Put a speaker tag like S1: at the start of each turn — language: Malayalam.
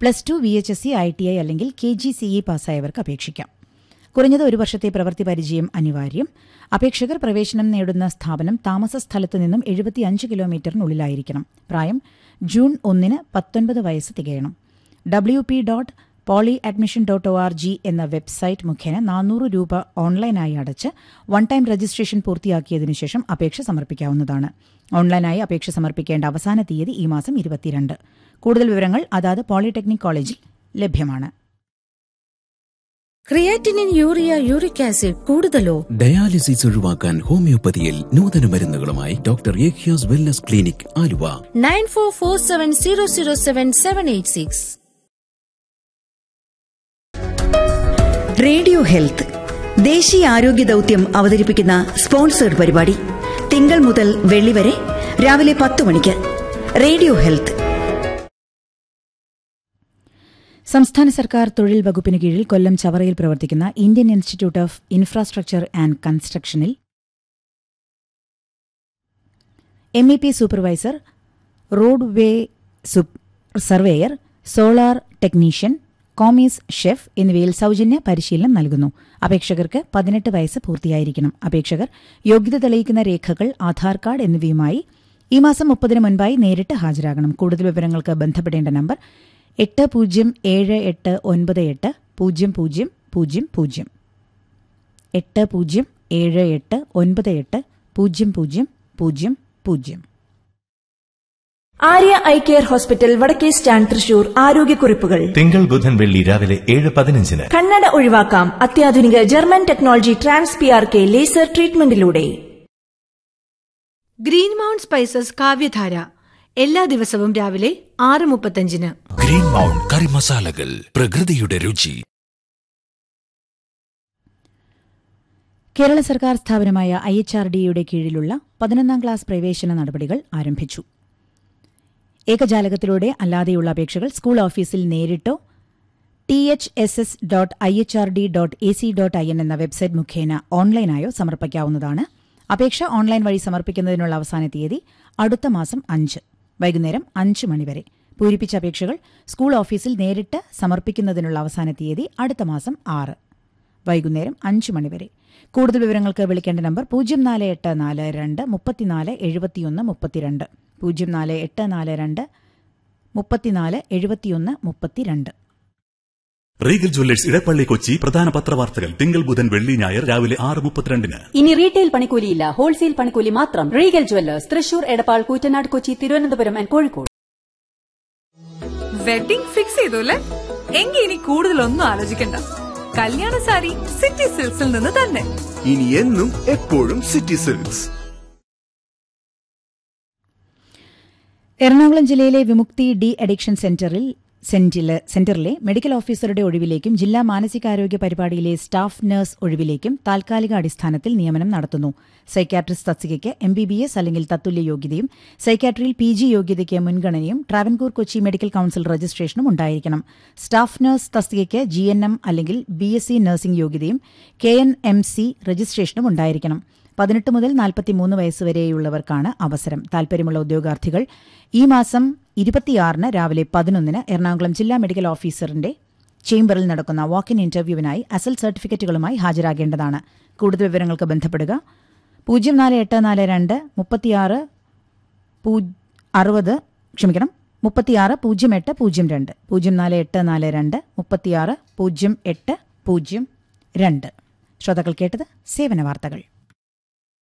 S1: plus two V H S C I T I അല്ലെങ്കിൽ കെ ജി സി ഇ പാസ്സായവർക്ക് അപേക്ഷിക്കാം കുറഞ്ഞത് ഒരു വർഷത്തെ പ്രവൃത്തി പരിചയം അനിവാര്യം അപേക്ഷകർ പ്രവേശനം നേടുന്ന സ്ഥാപനം താമസ സ്ഥലത്തു നിന്നും എഴുപത്തിയഞ്ച് കിലോമീറ്ററിനുള്ളിലായിരിക്കണം പ്രായം ജൂൺ ഒന്നിന് പത്തൊൻപത് വയസ്സ് തികയണം W P dot poly admission dot O R G എന്ന വെബ്സൈറ്റ് മുഖേന നാനൂറ് രൂപ ഓൺലൈനായി അടച്ച് വൺ ടൈം രജിസ്ട്രേഷൻ പൂർത്തിയാക്കിയതിനു ശേഷം അപേക്ഷ സമർപ്പിക്കാവുന്നതാണ് ഓൺലൈനായി അപേക്ഷ സമർപ്പിക്കേണ്ട അവസാന തീയതി ഈ മാസം ഇരുപത്തിരണ്ട് കൂടുതൽ വിവരങ്ങൾ അതാത് പോളിടെക്നിക് കോളേജിൽ ലഭ്യമാണ്
S2: ക്രിയാറ്റിനിൻ യൂറിയ യൂറിക് ആസിഡ് കൂടുതലോ
S3: ഡയാലിസിസ് ഒഴിവാക്കാൻ ഹോമിയോപ്പതിയിൽ നൂതന മരുന്നുകളുമായി ഡോക്ടർ ഏഖ്യാസ് wellness clinic Aluva
S2: nine four four seven zero zero seven seven eight six
S4: radio health ദേശീയ ആരോഗ്യ ദൗത്യം അവതരിപ്പിക്കുന്ന സ്പോൺസേഡ് പരിപാടി തിങ്കൾ മുതൽ വെള്ളി വരെ രാവിലെ പത്ത് മണിക്ക് റേഡിയോ ഹെൽത്ത്
S1: സംസ്ഥാന സർക്കാർ തൊഴിൽ വകുപ്പിന് കീഴിൽ കൊല്ലം ചവറയിൽ പ്രവർത്തിക്കുന്ന Indian Institute of Infrastructure and കൺസ്ട്രക്ഷനിൽ M E P supervisor roadway surveyor solar technician commis chef എന്നിവയിൽ സൌജന്യ പരിശീലനം നൽകുന്നു അപേക്ഷകർക്ക് പതിനെട്ട് വയസ്സ് പൂർത്തിയായിരിക്കണം അപേക്ഷകർ യോഗ്യത തെളിയിക്കുന്ന രേഖകൾ ആധാർ കാർഡ് എന്നിവയുമായി ഈ മാസം മുപ്പതിന് മുൻപായി നേരിട്ട് ഹാജരാകണം കൂടുതൽ വിവരങ്ങൾക്ക് ബന്ധപ്പെടേണ്ട നമ്പർ എട്ട് പൂജ്യം ഏഴ് എട്ട് ഒൻപത് എട്ട് പൂജ്യം പൂജ്യം പൂജ്യം പൂജ്യം എട്ട് പൂജ്യം ഏഴ് എട്ട് ഒൻപത് എട്ട് പൂജ്യം പൂജ്യം പൂജ്യം പൂജ്യം
S5: ആര്യ ഐ കെയർ ഹോസ്പിറ്റൽ വടക്കേ സ്റ്റാൻഡ് തൃശൂർ ആരോഗ്യക്കുറിപ്പുകൾ
S6: തിങ്കൾ ബുധൻ വെള്ളി രാവിലെ ഏഴ് പതിനഞ്ചിന്
S5: കണ്ണട ഒഴിവാക്കാം അത്യാധുനിക German technology trans P R K laser ട്രീറ്റ്മെന്റിലൂടെ
S7: ഗ്രീൻ മൗണ്ട് സ്പൈസസ് കാവ്യധാര എല്ലാ ദിവസവും രാവിലെ ആറ് മുപ്പത്തഞ്ചിന്
S3: ഗ്രീൻ മൗണ്ട് കറി മസാലകൾ പ്രകൃതിയുടെ രുചി
S1: കേരള സർക്കാർ സ്ഥാപനമായ ഐ എച്ച് ആർ ഡിയുടെ കീഴിലുള്ള പതിനൊന്നാം ക്ലാസ് പ്രവേശന നടപടികൾ ആരംഭിച്ചു ഏകജാലകത്തിലൂടെ അല്ലാതെയുള്ള അപേക്ഷകൾ സ്കൂൾ ഓഫീസിൽ നേരിട്ടോ T H S S dot I H R D dot A C dot I N എന്ന വെബ്സൈറ്റ് മുഖേന ഓൺലൈനായോ സമർപ്പിക്കാവുന്നതാണ് അപേക്ഷ ഓൺലൈൻ വഴി സമർപ്പിക്കുന്നതിനുള്ള അവസാന തീയതി അടുത്ത മാസം അഞ്ച് വൈകുന്നേരം അഞ്ച് മണിവരെ പൂരിപ്പിച്ച അപേക്ഷകൾ സ്കൂൾ ഓഫീസിൽ നേരിട്ട് സമർപ്പിക്കുന്നതിനുള്ള അവസാന തീയതി അടുത്ത മാസം ആറ് വൈകുന്നേരം അഞ്ച് മണിവരെ കൂടുതൽ വിവരങ്ങൾക്ക് വിളിക്കേണ്ട നമ്പർ പൂജ്യം നാല് എട്ട് നാല് രണ്ട് മുപ്പത്തിനാല് എഴുപത്തിയൊന്ന് മുപ്പത്തിരണ്ട് പൂജ്യം നാല് എട്ട് നാല് രണ്ട് മുപ്പത്തിനാല് എഴുപത്തിയൊന്ന് മുപ്പത്തിരണ്ട്
S8: റീഗൽ ജ്വല്ലേഴ്സ് ഇടപ്പള്ളി കൊച്ചി പ്രധാന പത്രവാർത്തകൾ തിങ്കൾ ബുധൻ വെള്ളി ഞായർ രാവിലെ ആറ് മുപ്പത്തിരണ്ടിന്
S9: ഇനി റീറ്റെയിൽ പണിക്കൂലിയില്ല ഹോൾസെയിൽ പണിക്കൂലി മാത്രം Regal Jewellers Thrissur Edappal Koottanad Kochi Thiruvananthapuram and Kozhikode
S10: wedding fix ചെയ്തു അല്ലേ എങ്കിൽ ഇനി കൂടുതലൊന്നും ആലോചിക്കണ്ട കല്യാണ സാരി സിറ്റി സിൽക്സിൽ നിന്ന് തന്നെ
S11: ഇനി എന്നും എപ്പോഴും സിറ്റി സിൽക്സ്
S1: എറണാകുളം ജില്ലയിലെ വിമുക്തി ഡി അഡിക്ഷൻ സെന്ററിൽ സെന്റില് സെന്ററിലെ മെഡിക്കൽ ഓഫീസറുടെ ഒഴിവിലേക്കും ജില്ലാ മാനസികാരോഗ്യ പരിപാടിയിലെ സ്റ്റാഫ് നഴ്സ് ഒഴിവിലേക്കും താൽക്കാലിക അടിസ്ഥാനത്തിൽ നിയമനം നടത്തുന്നു സൈക്യാട്രിസ്റ്റ് തസ്തികയ്ക്ക് എം ബി ബി എസ് അല്ലെങ്കിൽ തത്തുല്യ യോഗ്യതയും സൈക്യാട്രിയിൽ പി ജി യോഗ്യതയ്ക്ക് മുൻഗണനയും ട്രാവൻകൂർ കൊച്ചി മെഡിക്കൽ കൌൺസിൽ രജിസ്ട്രേഷനും ഉണ്ടായിരിക്കണം സ്റ്റാഫ് നഴ്സ് തസ്തികയ്ക്ക് ജി എൻ എം അല്ലെങ്കിൽ ബി എസ് സി നഴ്സിംഗ് യോഗ്യതയും കെ എൻ എം സി രജിസ്ട്രേഷനും ഉണ്ടായിരിക്കണം പതിനെട്ട് മുതൽ നാൽപ്പത്തിമൂന്ന് വയസ്സുവരെയുള്ളവർക്കാണ് അവസരം താൽപര്യമുള്ള ഉദ്യോഗാർത്ഥികൾ ഈ മാസം ഇരുപത്തിയാറിന് രാവിലെ പതിനൊന്നിന് എറണാകുളം ജില്ലാ മെഡിക്കൽ ഓഫീസറിന്റെ ചേംബറിൽ നടക്കുന്ന വാക്ക് ഇൻ ഇന്റർവ്യൂവിനായി അസൽ സർട്ടിഫിക്കറ്റുകളുമായി ഹാജരാകേണ്ടതാണ് കൂടുതൽ വിവരങ്ങൾക്ക് ബന്ധപ്പെടുക പൂജ്യം നാല് എട്ട് നാല് രണ്ട് മുപ്പത്തിയാറ് അറുപത് ക്ഷമിക്കണം മുപ്പത്തിയാറ് പൂജ്യം എട്ട് പൂജ്യം രണ്ട് പൂജ്യം നാല് എട്ട് നാല് രണ്ട് മുപ്പത്തിയാറ് പൂജ്യം എട്ട് പൂജ്യം രണ്ട് ശ്രോതാക്കൾ കേട്ടത് സേവന വാർത്തകൾ